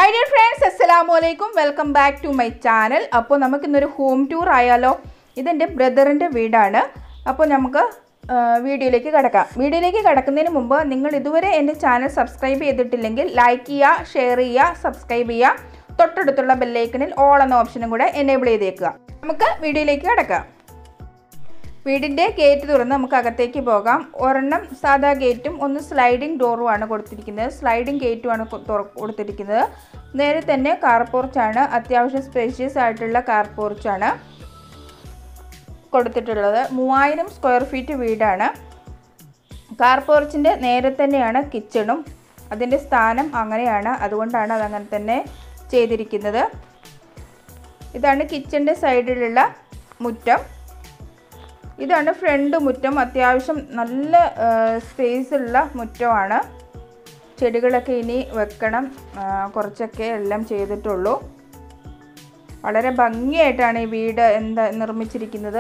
my dear friends അസ്സലാമു അലൈക്കും welcome back to my channel അപ്പോൾ നമുക്കിന്നൊരു ഹോം ടൂർ ആയാലോ ഇതെൻ്റെ ബ്രദറിൻ്റെ വീടാണ് അപ്പോൾ നമുക്ക് ആ, വീഡിയോയിലേക്ക് കിടക്കാം വീഡിയോയിലേക്ക് കിടക്കുന്നതിന് മുമ്പ് നിങ്ങൾ ഇതുവരെ എൻ്റെ ചാനൽ സബ്സ്ക്രൈബ് ചെയ്തിട്ടില്ലെങ്കിൽ ലൈക്ക് ചെയ്യുക ഷെയർ ചെയ്യുക സബ്സ്ക്രൈബ് ചെയ്യുക തൊട്ടടുത്തുള്ള ബെല്ലൈക്കണിൽ ഓൾ എന്ന ഓപ്ഷനും കൂടെ എനേബിൾ ചെയ്തേക്കുക നമുക്ക് വീഡിയോയിലേക്ക് കിടക്കാം വീടിൻ്റെ ഗേറ്റ് തുറന്ന് നമുക്ക് അകത്തേക്ക് പോകാം ഒരെണ്ണം സാധാ ഗേറ്റും ഒന്ന് സ്ലൈഡിംഗ് ഡോറുമാണ് കൊടുത്തിരിക്കുന്നത് സ്ലൈഡിംഗ് ഗേറ്റുമാണ് കൊ- തുറ- കൊടുത്തിരിക്കുന്നത് നേരെ തന്നെ കാർ പോർച്ചാണ് അത്യാവശ്യം സ്പേഷ്യസ് ആയിട്ടുള്ള കാർ പോർച്ചാണ് കൊടുത്തിട്ടുള്ളത് മൂവായിരം സ്ക്വയർ ഫീറ്റ് വീടാണ് കാർ പോർച്ചിൻ്റെ നേരെ തന്നെയാണ് കിച്ചണും അതിൻ്റെ സ്ഥാനം അങ്ങനെയാണ് അതുകൊണ്ടാണ് അതങ്ങനെ തന്നെ ചെയ്തിരിക്കുന്നത് ഇതാണ് കിച്ചൻ്റെ സൈഡിലുള്ള മുറ്റം ഇതാണ് ഫ്രണ്ട് മുറ്റം അത്യാവശ്യം നല്ല സ്പേസ് ഉള്ള മുറ്റമാണ് ചെടികളൊക്കെ ഇനി വെക്കണം ആ, കുറച്ചൊക്കെ എല്ലാം ചെയ്തിട്ടുള്ളൂ വളരെ ഭംഗിയായിട്ടാണ് ഈ വീട് എന്താ നിർമ്മിച്ചിരിക്കുന്നത്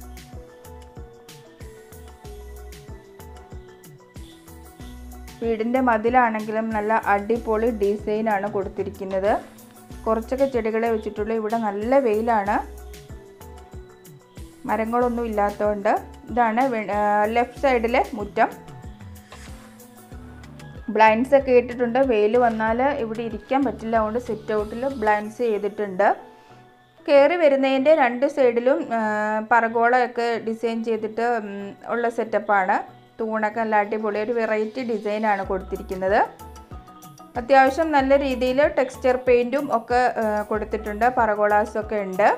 വീടിൻ്റെ മതിലാണെങ്കിലും നല്ല അടിപൊളി ഡിസൈനാണ് കൊടുത്തിരിക്കുന്നത് കുറച്ചൊക്കെ ചെടികളെ വെച്ചിട്ടുള്ളൂ ഇവിടെ നല്ല വെയിലാണ് മരങ്ങളൊന്നും ഇല്ലാത്തതുകൊണ്ട് ഇതാണ് ലെഫ്റ്റ് സൈഡിലെ മുറ്റം ബ്ലൈൻഡ്സ് ഒക്കെ ഇട്ടിട്ടുണ്ട് വെയിൽ വന്നാൽ ഇവിടെ ഇരിക്കാൻ പറ്റില്ല അതുകൊണ്ട് സിറ്റ് ഔട്ടിൽ ബ്ലൈൻഡ്സ് ചെയ്തിട്ടുണ്ട് കയറി വരുന്നതിൻ്റെ രണ്ട് സൈഡിലും പറഗോളയൊക്കെ ഡിസൈൻ ചെയ്തിട്ട് ഉം, ഉള്ള സെറ്റപ്പാണ് തൂണൊക്കെ നല്ല അടിപൊളി ഒരു വെറൈറ്റി ഡിസൈനാണ് കൊടുത്തിരിക്കുന്നത് അത്യാവശ്യം നല്ല രീതിയിൽ ടെക്സ്ചർ പെയിൻറ്റും ഒക്കെ ആ, കൊടുത്തിട്ടുണ്ട് പറഗോളാസൊക്കെ ഉണ്ട്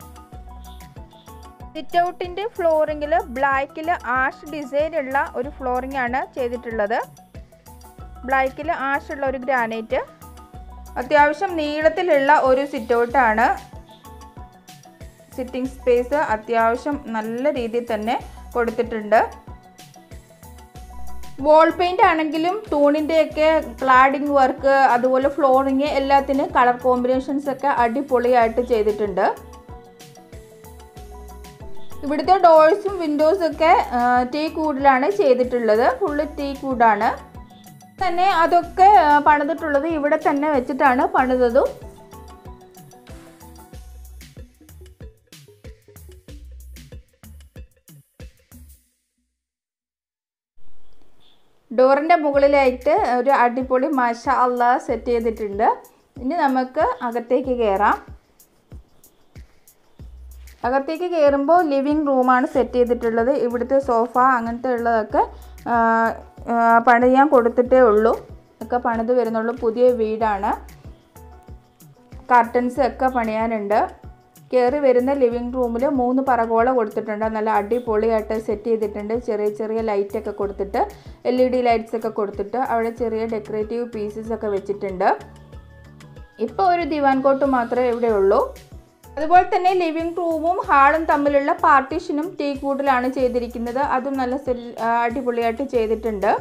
സിറ്റ് ഔട്ടിൻ്റെ ഫ്ലോറിങ്ങിൽ ബ്ലാക്കിൽ ആഷ് ഡിസൈൻ ഉള്ള ഒരു ഫ്ലോറിംഗ് ആണ് ചെയ്തിട്ടുള്ളത് ബ്ലാക്കിൽ ആഷ് ഉള്ള ഒരു ഗ്രാനൈറ്റ് അത്യാവശ്യം നീളത്തിലുള്ള ഒരു സിറ്റ് ഔട്ടാണ് സിറ്റിംഗ് സ്പേസ് അത്യാവശ്യം നല്ല രീതിയിൽ തന്നെ കൊടുത്തിട്ടുണ്ട് വോൾ പെയിന്റ് ആണെങ്കിലും തൂണിൻ്റെയൊക്കെ ക്ലാഡിംഗ് വർക്ക് അതുപോലെ ഫ്ലോറിങ് എല്ലാത്തിനും കളർ കോമ്പിനേഷൻസ് ഒക്കെ അടിപൊളിയായിട്ട് ചെയ്തിട്ടുണ്ട് ഇവിടുത്തെ ഡോഴ്സും വിൻഡോസും ഒക്കെ ടീ കൂഡിലാണ് ചെയ്തിട്ടുള്ളത് ഫുള്ള് ടീ കൂഡാണ് തന്നെ അതൊക്കെ ആ, പണിതിട്ടുള്ളത് ഇവിടെ തന്നെ വെച്ചിട്ടാണ് പണിതതും ഡോറിൻ്റെ മുകളിലായിട്ട് ഒരു അടിപൊളി മഷ അല്ല സെറ്റ് ചെയ്തിട്ടുണ്ട് ഇനി നമുക്ക് അകത്തേക്ക് കയറാം അകത്തേക്ക് കയറുമ്പോൾ ലിവിങ് റൂമാണ് സെറ്റ് ചെയ്തിട്ടുള്ളത് ഇവിടുത്തെ സോഫ അങ്ങനത്തെ ഉള്ളതൊക്കെ ആ, ആ, പണിയാൻ കൊടുത്തിട്ടേ ഉള്ളൂ ഒക്കെ പണിത് വരുന്നുള്ളൂ പുതിയ വീടാണ് കർട്ടൻസ് ഒക്കെ പണിയാനുണ്ട് കയറി വരുന്ന ലിവിങ് റൂമിൽ മൂന്ന് പറകോള കൊടുത്തിട്ടുണ്ട് നല്ല അടിപൊളിയായിട്ട് സെറ്റ് ചെയ്തിട്ടുണ്ട് ചെറിയ ചെറിയ ലൈറ്റൊക്കെ കൊടുത്തിട്ട് എൽ ഇ ഡി ലൈറ്റ്സ് ഒക്കെ കൊടുത്തിട്ട് അവിടെ ചെറിയ ഡെക്കറേറ്റീവ് പീസസ് ഒക്കെ വെച്ചിട്ടുണ്ട് ഇപ്പോൾ ഒരു ദിവാൻ കോട്ട് മാത്രമേ ഇവിടെ ഉള്ളൂ അതുപോലെ തന്നെ ലിവിംഗ് റൂമും ഹാളും തമ്മിലുള്ള പാർട്ടീഷനും ടീ കൂഡിലാണ് ചെയ്തിരിക്കുന്നത് അതും നല്ല സെൽ ആ, അടിപൊളിയായിട്ട് ചെയ്തിട്ടുണ്ട്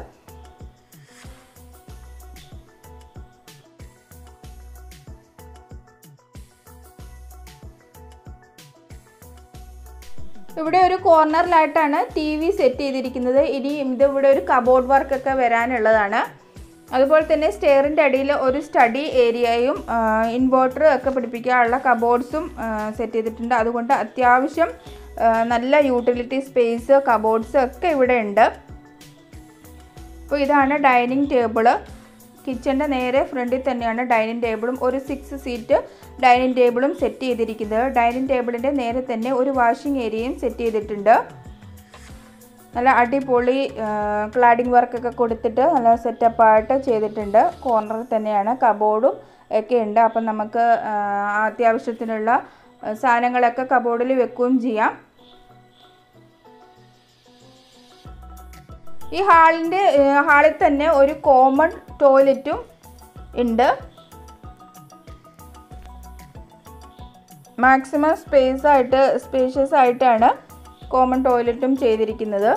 ഇവിടെ ഒരു കോർണറിലായിട്ടാണ് ടി വി സെറ്റ് ചെയ്തിരിക്കുന്നത് ഇനി ഇത് ഇവിടെ ഒരു കബോർഡ് വർക്കൊക്കെ വരാനുള്ളതാണ് അതുപോലെ തന്നെ സ്റ്റെയറിൻ്റെ അടിയിൽ ഒരു സ്റ്റഡി ഏരിയയും ഇൻവേർട്ടർ ഒക്കെ പിടിപ്പിക്കാനുള്ള കബോർഡ്സും സെറ്റ് ചെയ്തിട്ടുണ്ട് അതുകൊണ്ട് അത്യാവശ്യം ആ, നല്ല യൂട്ടിലിറ്റി സ്പേസ് കബോർഡ്സ് ഒക്കെ ഇവിടെ ഉണ്ട് അപ്പോൾ ഇതാണ് ഡൈനിങ് ടേബിള് കിച്ചൻ്റെ നേരെ ഫ്രണ്ടിൽ തന്നെയാണ് ഡൈനിങ് ടേബിളും ഒരു സിക്സ് സീറ്റ് ഡൈനിങ് ടേബിളും സെറ്റ് ചെയ്തിരിക്കുന്നത് ഡൈനിങ് ടേബിളിൻ്റെ നേരെ തന്നെ ഒരു വാഷിംഗ് ഏരിയയും സെറ്റ് ചെയ്തിട്ടുണ്ട് നല്ല അടിപൊളി ക്ലാഡിംഗ് വർക്കൊക്കെ കൊടുത്തിട്ട് നല്ല സെറ്റപ്പായിട്ട് ചെയ്തിട്ടുണ്ട് കോർണറിൽ തന്നെയാണ് കബോർഡും ഒക്കെ ഉണ്ട് അപ്പം നമുക്ക് ആ, അത്യാവശ്യത്തിനുള്ള ആ, സാധനങ്ങളൊക്കെ കബോർഡിൽ വെക്കുകയും ചെയ്യാം ഈ ഹാളിൻ്റെ ഹാളിൽ തന്നെ ഒരു കോമൺ ടോയ്ലറ്റും ഉണ്ട് മാക്സിമം സ്പേസ് ആയിട്ട് സ്പേഷ്യസ് ആയിട്ടാണ് കോമൺ ടോയ്ലറ്റും ചെയ്തിരിക്കുന്നത്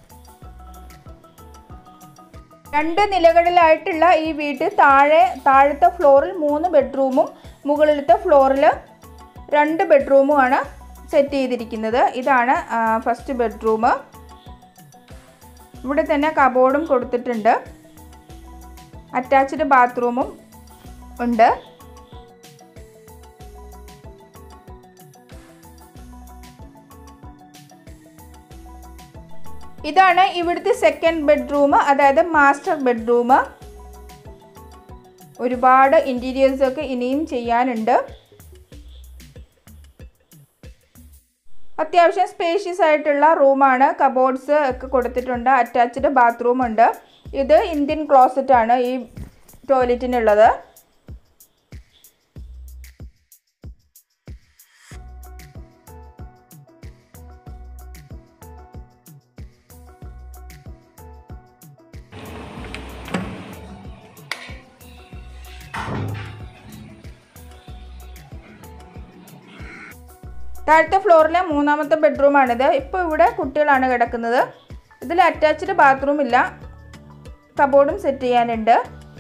രണ്ട് നിലകളിലായിട്ടുള്ള ഈ വീട് താഴെ താഴത്തെ ഫ്ലോറിൽ മൂന്ന് ബെഡ്റൂമും മുകളിലത്തെ ഫ്ലോറിൽ രണ്ട് ബെഡ്റൂമുമാണ് സെറ്റ് ചെയ്തിരിക്കുന്നത് ഇതാണ് ഫസ്റ്റ് ബെഡ്റൂം ഇവിടെ തന്നെ കബോർഡും കൊടുത്തിട്ടുണ്ട് അറ്റാച്ച്ഡ് ബാത്റൂമും ഉണ്ട് ഇതാണ് ഇവിടുത്തെ സെക്കൻഡ് ബെഡ്റൂം അതായത് മാസ്റ്റർ ബെഡ്റൂം ഒരുപാട് ഇൻറ്റീരിയേഴ്സ് ഒക്കെ ഇനിയും ചെയ്യാനുണ്ട് അത്യാവശ്യം സ്പേഷ്യസ് ആയിട്ടുള്ള റൂമാണ് കബോർഡ്സ് ഒക്കെ കൊടുത്തിട്ടുണ്ട് അറ്റാച്ച്ഡ് ബാത്റൂം ഉണ്ട് ഇത് ഇന്ത്യൻ ക്ലോസറ്റ് ആണ് ഈ ടോയ്ലറ്റിനുള്ളത് താഴത്തെ ഫ്ലോറിലെ മൂന്നാമത്തെ ബെഡ്റൂമാണിത് ഇപ്പോൾ ഇവിടെ കുട്ടികളാണ് കിടക്കുന്നത് ഇതിൽ അറ്റാച്ച്ഡ് ബാത്റൂം ഇല്ല കബോർഡും സെറ്റ് ചെയ്യാനുണ്ട്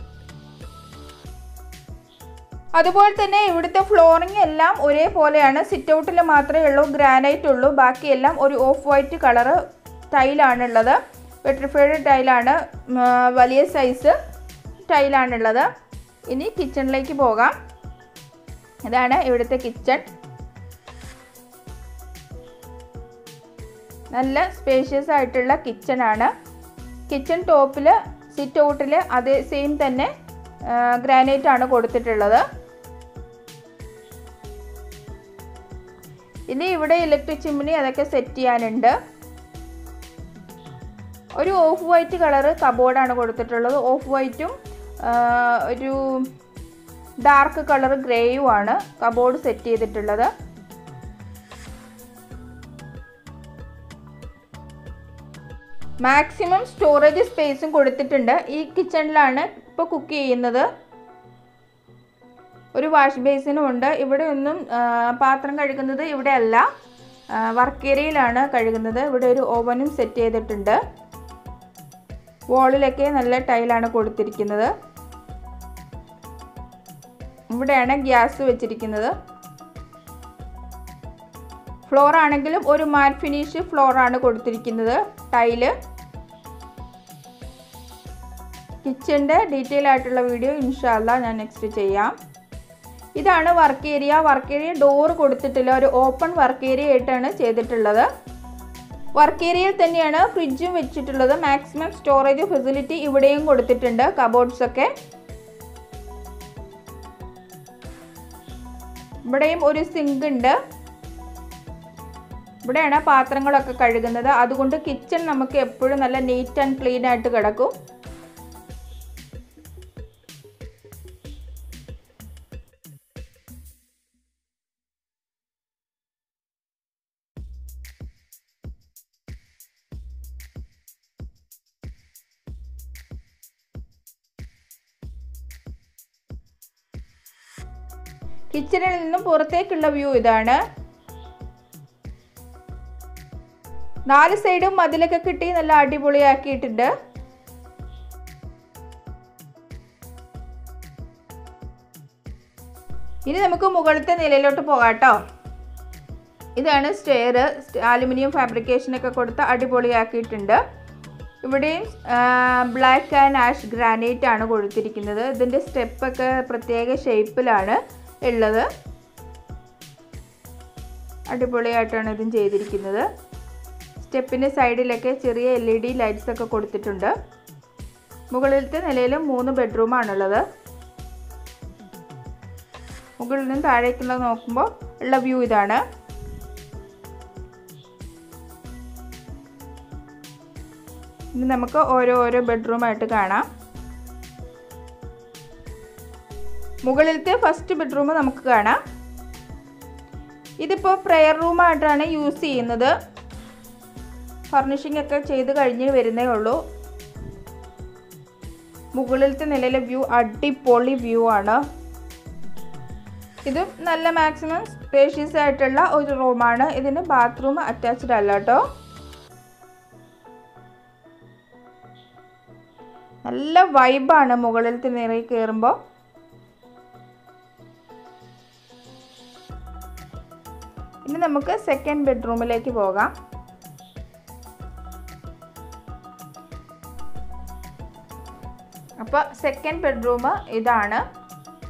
അതുപോലെ തന്നെ ഇവിടുത്തെ ഫ്ലോറിംഗ് എല്ലാം ഒരേപോലെയാണ് സിറ്റ് ഔട്ടിൽ മാത്രമേ ഉള്ളൂ ഗ്രാനൈറ്റ് ഉള്ളൂ ബാക്കിയെല്ലാം ഒരു ഓഫ് വൈറ്റ് കളറ് ടൈലാണുള്ളത് വെട്രിഫൈഡ് ടൈലാണ് വലിയ സൈസ് ടൈലാണുള്ളത് ഇനി കിച്ചണിലേക്ക് പോകാം ഇതാണ് ഇവിടുത്തെ കിച്ചൺ നല്ല സ്പേഷ്യസ് ആയിട്ടുള്ള കിച്ചൺ ആണ് കിച്ചൺ ടോപ്പിൽ സിറ്റ് ഔട്ടിൽ അതേ സെയിം തന്നെ ഗ്രാനൈറ്റ് ആണ് കൊടുത്തിട്ടുള്ളത് ഇനി ഇവിടെ ഇലക്ട്രിക് ചിമ്മിനി അതൊക്കെ സെറ്റ് ചെയ്യാനുണ്ട് ഒരു ഓഫ് വൈറ്റ് കളറ് കബോർഡാണ് കൊടുത്തിട്ടുള്ളത് ഓഫ് വൈറ്റും ഒരു ഡാർക്ക് കളർ ഗ്രേയും ആണ് കബോർഡ് സെറ്റ് ചെയ്തിട്ടുള്ളത് മാക്സിമം സ്റ്റോറേജ് സ്പേസും കൊടുത്തിട്ടുണ്ട് ഈ കിച്ചണിലാണ് ഇപ്പോൾ കുക്ക് ചെയ്യുന്നത് ഒരു വാഷ് ബേസിനും ഉണ്ട് ഇവിടെ ഒന്നും പാത്രം കഴുകുന്നത് ഇവിടെ അല്ല വർക്ക് ഏരിയയിലാണ് കഴുകുന്നത് ഇവിടെ ഒരു ഓവനും സെറ്റ് ചെയ്തിട്ടുണ്ട് വോളിലൊക്കെ നല്ല ടൈലാണ് കൊടുത്തിരിക്കുന്നത് ഇവിടെയാണ് ഗ്യാസ് വെച്ചിരിക്കുന്നത് ഫ്ലോർ ആണെങ്കിലും ഒരു മാറ്റ് ഫിനിഷ് ഫ്ലോർ ആണ് കൊടുത്തിരിക്കുന്നത് ടൈല് കിച്ചൻ്റെ ഡീറ്റെയിൽ ആയിട്ടുള്ള വീഡിയോ ഇൻഷാല്ല ഞാൻ നെക്സ്റ്റ് ചെയ്യാം ഇതാണ് work area work area door കൊടുത്തിട്ടില്ല ഒരു ഓപ്പൺ വർക്ക് ഏരിയ ആയിട്ടാണ് ചെയ്തിട്ടുള്ളത് വർക്ക് ഏരിയയിൽ തന്നെയാണ് ഫ്രിഡ്ജും വെച്ചിട്ടുള്ളത് മാക്സിമം സ്റ്റോറേജ് ഫെസിലിറ്റി ഇവിടെയും കൊടുത്തിട്ടുണ്ട് കബോർഡ്സ് ഒക്കെ ഇവിടെയും ഒരു സിങ്ക് ഉണ്ട് ഇവിടെയാണ് പാത്രങ്ങളൊക്കെ കഴുകുന്നത് അതുകൊണ്ട് കിച്ചൺ നമുക്ക് എപ്പോഴും നല്ല നീറ്റ് ആൻഡ് ക്ലീൻ ആയിട്ട് കിടക്കും കിച്ചണിൽ നിന്നും പുറത്തേക്കുള്ള വ്യൂ ഇതാണ് നാല് സൈഡും മതിലൊക്കെ കിട്ടി നല്ല അടിപൊളിയാക്കിയിട്ടുണ്ട് ഇനി നമുക്ക് മുകളിലത്തെ നിലയിലോട്ട് പോകാം കേട്ടോ ഇതാണ് സ്റ്റെയർ അലുമിനിയം ഫാബ്രിക്കേഷനൊക്കെ കൊടുത്ത് അടിപൊളിയാക്കിയിട്ടുണ്ട് ഇവിടെയും ബ്ലാക്ക് ആൻഡ് ആഷ് ഗ്രാനൈറ്റ് ആണ് കൊടുത്തിരിക്കുന്നത് ഇതിൻ്റെ സ്റ്റെപ്പൊക്കെ പ്രത്യേക ഷേപ്പിലാണ് ഉള്ളത് അടിപൊളിയായിട്ടാണ് ഇതും ചെയ്തിരിക്കുന്നത് സ്റ്റെപ്പിൻ്റെ സൈഡിലൊക്കെ ചെറിയ എൽ ഇ ഡി ലൈറ്റ്സ് ഒക്കെ കൊടുത്തിട്ടുണ്ട് മുകളിലത്തെ നിലയിൽ മൂന്ന് ബെഡ്റൂമാണുള്ളത് മുകളിൽ നിന്ന് താഴേക്കുള്ള നോക്കുമ്പോൾ ഉള്ള വ്യൂ ഇതാണ് ഇനി നമുക്ക് ഓരോ ഓരോ ബെഡ്റൂമായിട്ട് കാണാം മുകളിലത്തെ ഫസ്റ്റ് ബെഡ്റൂം നമുക്ക് കാണാം ഇതിപ്പോൾ പ്രെയർ റൂമായിട്ടാണ് യൂസ് ചെയ്യുന്നത് ഫർണിഷിംഗ് ഒക്കെ ചെയ്ത് കഴിഞ്ഞ് വരുന്നേ ഉള്ളൂ മുകളിലത്തെ നിലയിലെ വ്യൂ അടിപൊളി വ്യൂ ആണ് ഇതും നല്ല മാക്സിമം സ്പേഷ്യസ് ആയിട്ടുള്ള ഒരു റൂമാണ് ഇതിന് ബാത്റൂം അറ്റാച്ച്ഡ് അല്ല കേട്ടോ നല്ല വൈബാണ് മുകളിലത്തെ നിറയിൽ കയറുമ്പോൾ ഇനി നമുക്ക് സെക്കൻഡ് ബെഡ്റൂമിലേക്ക് പോകാം അപ്പോൾ സെക്കൻഡ് ബെഡ്റൂം ഇതാണ്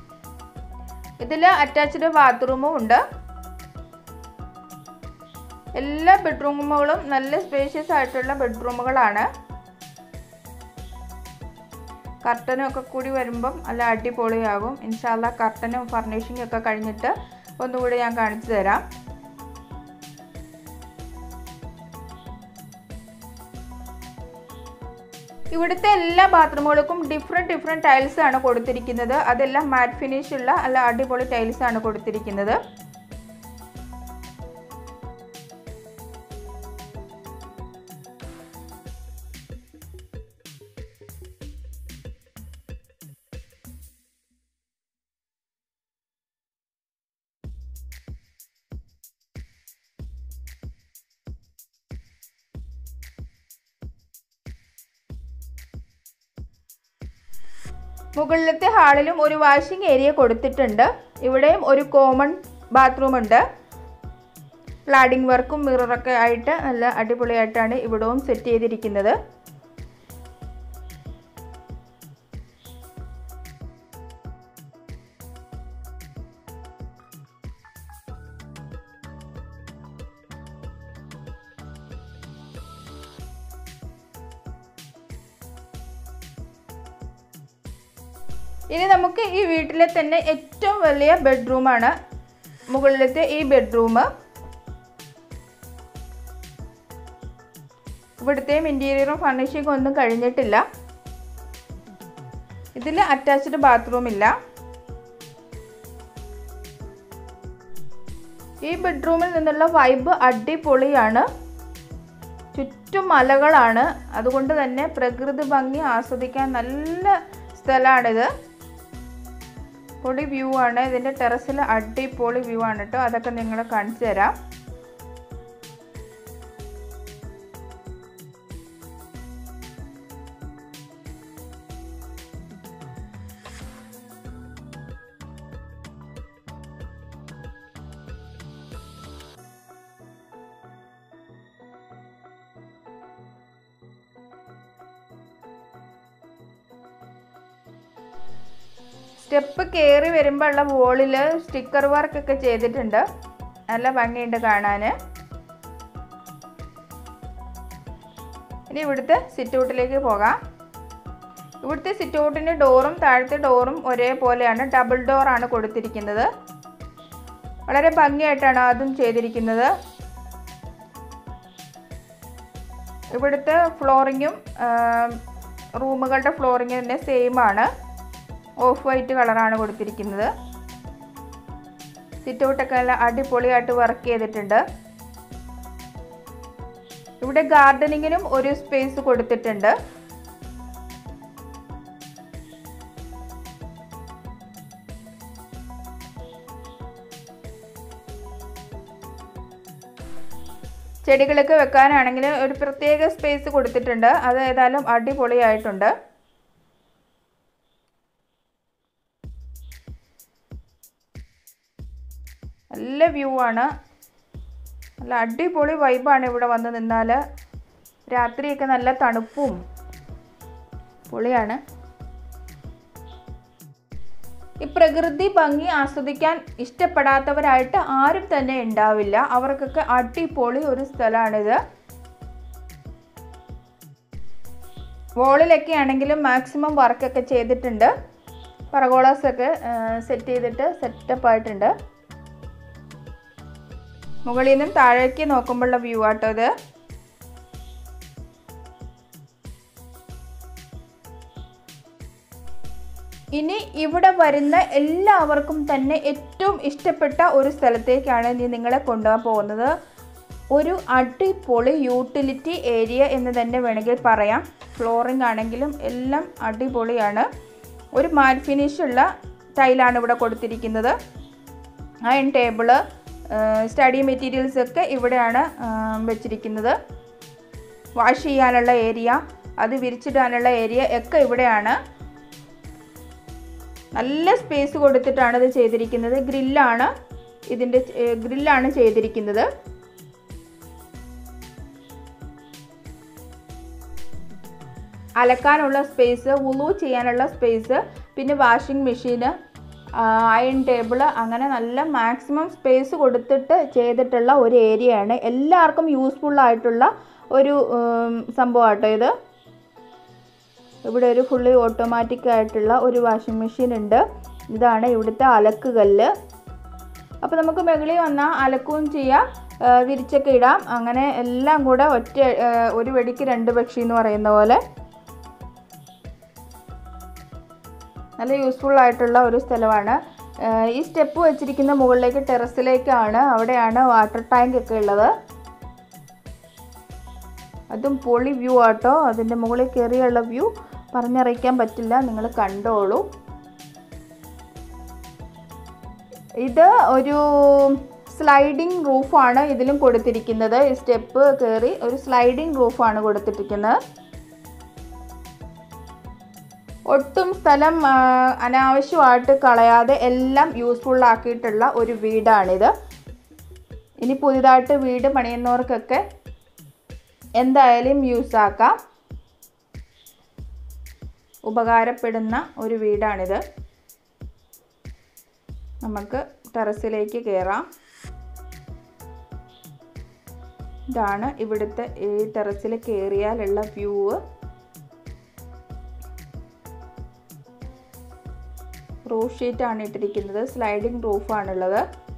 ഇതിൽ അറ്റാച്ച്ഡ് ബാത്റൂമും ഉണ്ട് എല്ലാ ബെഡ്റൂമുകളും നല്ല സ്പേഷ്യസ് ആയിട്ടുള്ള ബെഡ്റൂമുകളാണ് കർട്ടനും ഒക്കെ കൂടി വരുമ്പം നല്ല അടിപൊളിയാകും ഇൻഷാല്ല കർട്ടനും ഫർണിഷിംഗ് ഒക്കെ കഴിഞ്ഞിട്ട് ഒന്നുകൂടി ഞാൻ കാണിച്ചു തരാം ഇവിടുത്തെ എല്ലാ ബാത്റൂമുകൾക്കും ഡിഫറെൻറ്റ് ഡിഫറെൻറ്റ് ടൈൽസ് ആണ് കൊടുത്തിരിക്കുന്നത് അതെല്ലാം മാറ്റ് ഫിനിഷ് ഉള്ള നല്ല അടിപൊളി ടൈൽസ് ആണ് കൊടുത്തിരിക്കുന്നത് മുകളിലത്തെ ഹാളിലും ഒരു വാഷിംഗ് ഏരിയ കൊടുത്തിട്ടുണ്ട് ഇവിടെയും ഒരു കോമൺ ബാത്റൂം ഉണ്ട് ക്ലാഡിംഗ് വർക്കും മിററൊക്കെ ആയിട്ട് നല്ല അടിപൊളിയായിട്ടാണ് ഇവിടവും സെറ്റ് ചെയ്തിരിക്കുന്നത് ഇനി നമുക്ക് ഈ വീട്ടിലെ തന്നെ ഏറ്റവും വലിയ ബെഡ്റൂമാണ് മുകളിലത്തെ ഈ ബെഡ്റൂം ഇവിടുത്തെയും ഇൻറ്റീരിയറും ഫർണിഷിങ്ങും ഒന്നും കഴിഞ്ഞിട്ടില്ല ഇതിൽ അറ്റാച്ച്ഡ് ബാത്റൂം ഇല്ല ഈ ബെഡ്റൂമിൽ നിന്നുള്ള വൈബ് അടിപൊളിയാണ് ചുറ്റും മലകളാണ് അതുകൊണ്ട് തന്നെ പ്രകൃതി ഭംഗി ആസ്വദിക്കാൻ നല്ല സ്ഥലമാണിത് പൊളി വ്യൂ ആണ് ഇതിൻ്റെ ടെറസിൽ അടിപൊളി വ്യൂ ആണ് കേട്ടോ അതൊക്കെ നിങ്ങളെ കാണിച്ചു തരാം സ്റ്റെപ്പ് കയറി വരുമ്പോൾ ഉള്ള വോളിൽ സ്റ്റിക്കർ വർക്ക് ഒക്കെ ചെയ്തിട്ടുണ്ട് നല്ല ഭംഗിയുണ്ട് കാണാൻ ഇനി ഇവിടുത്തെ സിറ്റ് ഔട്ടിലേക്ക് പോകാം ഇവിടുത്തെ സിറ്റ് ഔട്ടിൻ്റെ ഡോറും താഴത്തെ ഡോറും ഒരേപോലെയാണ് ഡബിൾ ഡോറാണ് കൊടുത്തിരിക്കുന്നത് വളരെ ഭംഗിയായിട്ടാണ് അതും ചെയ്തിരിക്കുന്നത് ഇവിടുത്തെ ഫ്ലോറിങ്ങും റൂമുകളുടെ ഫ്ലോറിങ് തന്നെ സെയിം ആണ് ഓഫ് വൈറ്റ് കളറാണ് കൊടുത്തിരിക്കുന്നത് സിറ്റ് ഔട്ടൊക്കെ നല്ല അടിപൊളിയായിട്ട് വർക്ക് ചെയ്തിട്ടുണ്ട് ഇവിടെ ഗാർഡനിങ്ങിനും ഒരു സ്പേസ് കൊടുത്തിട്ടുണ്ട് ചെടികളൊക്കെ വെക്കാനാണെങ്കിൽ ഒരു പ്രത്യേക സ്പേസ് കൊടുത്തിട്ടുണ്ട് അത് ഏതായാലും അടിപൊളിയായിട്ടുണ്ട് നല്ല വ്യൂ ആണ് നല്ല അടിപൊളി വൈബാണ് ഇവിടെ വന്ന് നിന്നാൽ രാത്രിയൊക്കെ നല്ല തണുപ്പും പൊളിയാണ് ഈ പ്രകൃതി ഭംഗി ആസ്വദിക്കാൻ ഇഷ്ടപ്പെടാത്തവരായിട്ട് ആരും തന്നെ ഉണ്ടാവില്ല അവർക്കൊക്കെ അടിപൊളി ഒരു സ്ഥലമാണിത് വോളിലൊക്കെ ആണെങ്കിലും മാക്സിമം വർക്കൊക്കെ ചെയ്തിട്ടുണ്ട് പറഗോളാസൊക്കെ സെറ്റ് ചെയ്തിട്ട് സെറ്റപ്പ് ആയിട്ടുണ്ട് മുകളിൽ നിന്നും താഴേക്ക് നോക്കുമ്പോഴുള്ള വ്യൂ ആട്ടോ ഇത് ഇനി ഇവിടെ വരുന്ന എല്ലാവർക്കും തന്നെ ഏറ്റവും ഇഷ്ടപ്പെട്ട ഒരു സ്ഥലത്തേക്കാണ് ഇനി നിങ്ങളെ കൊണ്ടുപോകാൻ പോകുന്നത് ഒരു അടിപൊളി യൂട്ടിലിറ്റി ഏരിയ എന്ന് തന്നെ വേണമെങ്കിൽ പറയാം ഫ്ലോറിംഗ് ആണെങ്കിലും എല്ലാം അടിപൊളിയാണ് ഒരു മാറ്റ് ഫിനിഷ് ഉള്ള ടൈലാണ് ഇവിടെ കൊടുത്തിരിക്കുന്നത് അയൺ ടേബിള് സ്റ്റഡി മെറ്റീരിയൽസ് ഒക്കെ ഇവിടെയാണ് വെച്ചിരിക്കുന്നത് വാഷ് ചെയ്യാനുള്ള ഏരിയ അത് വിരിച്ചിടാനുള്ള ഏരിയ ഒക്കെ ഇവിടെയാണ് നല്ല സ്പേസ് കൊടുത്തിട്ടാണ് ഇത് ചെയ്തിരിക്കുന്നത് ഗ്രില്ലാണ് ഇതിൻ്റെ ഗ്രില്ലാണ് ചെയ്തിരിക്കുന്നത് അലക്കാനുള്ള സ്പേസ് വുളു ചെയ്യാനുള്ള സ്പേസ് പിന്നെ വാഷിംഗ് മെഷീന് അയൺ ടേബിൾ അങ്ങനെ നല്ല മാക്സിമം സ്പേസ് കൊടുത്തിട്ട് ചെയ്തിട്ടുള്ള ഒരു ഏരിയയാണ് എല്ലാവർക്കും യൂസ്ഫുൾ ആയിട്ടുള്ള ഒരു സംഭവമാട്ടോ ഇത് ഇവിടെ ഒരു ഫുള്ളി ഓട്ടോമാറ്റിക് ആയിട്ടുള്ള ഒരു വാഷിംഗ് മെഷീൻ ഉണ്ട് ഇതാണ് ഇവിടുത്തെ അലക്ക് കല്ല് അപ്പോൾ നമുക്ക് മുകളിൽ വന്നാൽ അലക്കുകയും ചെയ്യാം ആ, വിരിച്ചൊക്കെ ഇടാം അങ്ങനെ എല്ലാം കൂടെ ഒറ്റ ആ, ഒരു വെടിക്ക് രണ്ട് പക്ഷി എന്ന് പറയുന്ന പോലെ നല്ല യൂസ്ഫുൾ ആയിട്ടുള്ള ഒരു സ്ഥലമാണ് ആ, ഈ സ്റ്റെപ്പ് വെച്ചിരിക്കുന്ന മുകളിലേക്ക് ടെറസിലേക്കാണ് അവിടെയാണ് വാട്ടർ ടാങ്ക് ഒക്കെ ഉള്ളത് അതും പൊളി വ്യൂ ആട്ടോ അതിൻ്റെ മുകളിൽ കയറിയുള്ള വ്യൂ പറഞ്ഞറിയിക്കാൻ പറ്റില്ല നിങ്ങൾ കണ്ടോളൂ ഇത് ഒരു സ്ലൈഡിംഗ് റൂഫാണ് ഇതിലും കൊടുത്തിരിക്കുന്നത് ഈ സ്റ്റെപ്പ് കയറി ഒരു സ്ലൈഡിംഗ് റൂഫാണ് കൊടുത്തിരിക്കുന്നത് ഒട്ടും സ്ഥലം ആ, അനാവശ്യമായിട്ട് കളയാതെ എല്ലാം യൂസ്ഫുൾ ആക്കിയിട്ടുള്ള ഒരു വീടാണിത് ഇനി പുതിയതായിട്ട് വീട് പണിയുന്നവർക്കൊക്കെ എന്തായാലും യൂസ് ആക്കാം ഉപകാരപ്പെടുന്ന ഒരു വീടാണിത് നമുക്ക് ടെറസിലേക്ക് കയറാം ഇതാണ് ഇവിടുത്തെ ഈ ടെറസിൽ കയറിയാലുള്ള വ്യൂ റൂഫ് ഷീറ്റാണ് ഇട്ടിരിക്കുന്നത് സ്ലൈഡിംഗ് റൂഫാണുള്ളത്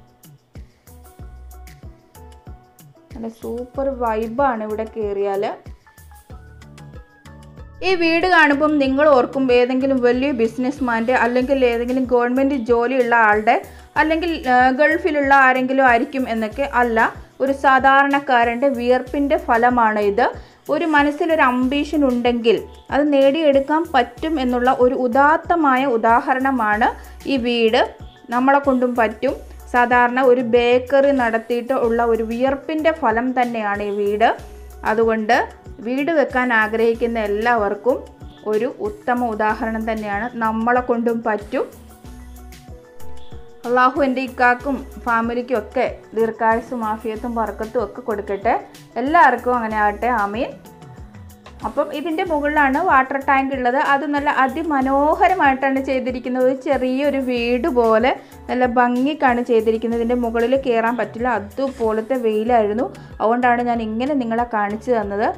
നല്ല സൂപ്പർ വൈബാണ് ഇവിടെ കയറിയാൽ ഈ വീട് കാണുമ്പം നിങ്ങൾ ഓർക്കും ഏതെങ്കിലും വലിയ ബിസിനസ്മാൻ്റെ അല്ലെങ്കിൽ ഏതെങ്കിലും ഗവൺമെൻറ് ജോലിയുള്ള ആളുടെ അല്ലെങ്കിൽ ആ, ഗൾഫിലുള്ള ആരെങ്കിലും ആയിരിക്കും എന്നൊക്കെ അല്ല ഒരു സാധാരണക്കാരൻ്റെ വിയർപ്പിൻ്റെ ഫലമാണ് ഇത് ഒരു മനസ്സിലൊരു അംബീഷൻ ഉണ്ടെങ്കിൽ അത് നേടിയെടുക്കാൻ പറ്റും എന്നുള്ള ഒരു ഉദാത്തമായ ഉദാഹരണമാണ് ഈ വീട് നമ്മളെ കൊണ്ടും പറ്റും സാധാരണ ഒരു ബേക്കറി നടത്തിയിട്ട് ഉള്ള ഒരു വിയർപ്പിൻ്റെ ഫലം തന്നെയാണ് ഈ വീട് അതുകൊണ്ട് വീട് വെക്കാൻ ആഗ്രഹിക്കുന്ന എല്ലാവർക്കും ഒരു ഉത്തമ ഉദാഹരണം തന്നെയാണ് നമ്മളെ കൊണ്ടും പറ്റും അള്ളാഹു എൻ്റെ ഇക്കാക്കും ഫാമിലിക്കും ഒക്കെ ദീർഘായുസും ആഫിയത്തും പറക്കത്തും ഒക്കെ കൊടുക്കട്ടെ എല്ലാവർക്കും അങ്ങനെ ആകട്ടെ ആമീൻ അപ്പം ഇതിൻ്റെ മുകളിലാണ് വാട്ടർ ടാങ്ക് ഉള്ളത് അത് നല്ല അതിമനോഹരമായിട്ടാണ് ചെയ്തിരിക്കുന്നത് ഒരു ചെറിയൊരു വീട് പോലെ നല്ല ഭംഗിക്കാണ് ചെയ്തിരിക്കുന്നത് ഇതിൻ്റെ മുകളിൽ കയറാൻ പറ്റില്ല അതുപോലത്തെ വെയിലായിരുന്നു അതുകൊണ്ടാണ് ഞാൻ ഇങ്ങനെ നിങ്ങളെ കാണിച്ചു തന്നത്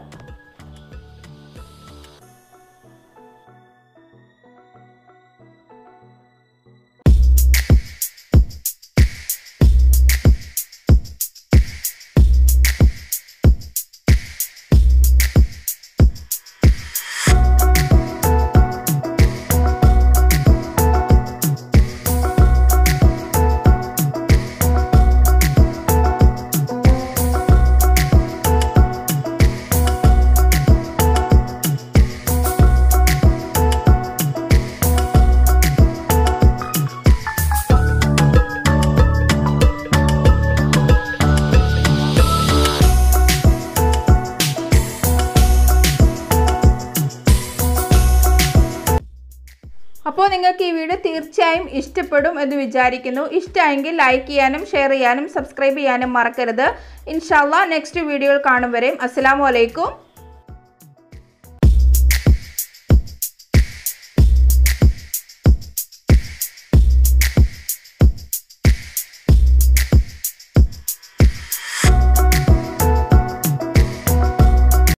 അപ്പോൾ നിങ്ങൾക്ക് ഈ വീഡിയോ തീർച്ചയായും ഇഷ്ടപ്പെടും എന്ന് വിചാരിക്കുന്നു ഇഷ്ടമായെങ്കിൽ ലൈക്ക് ചെയ്യാനും ഷെയർ ചെയ്യാനും സബ്സ്ക്രൈബ് ചെയ്യാനും മറക്കരുത് ഇൻഷാല്ല നെക്സ്റ്റ് വീഡിയോയിൽ കാണും വരെയും അസ്സാം വലൈക്കും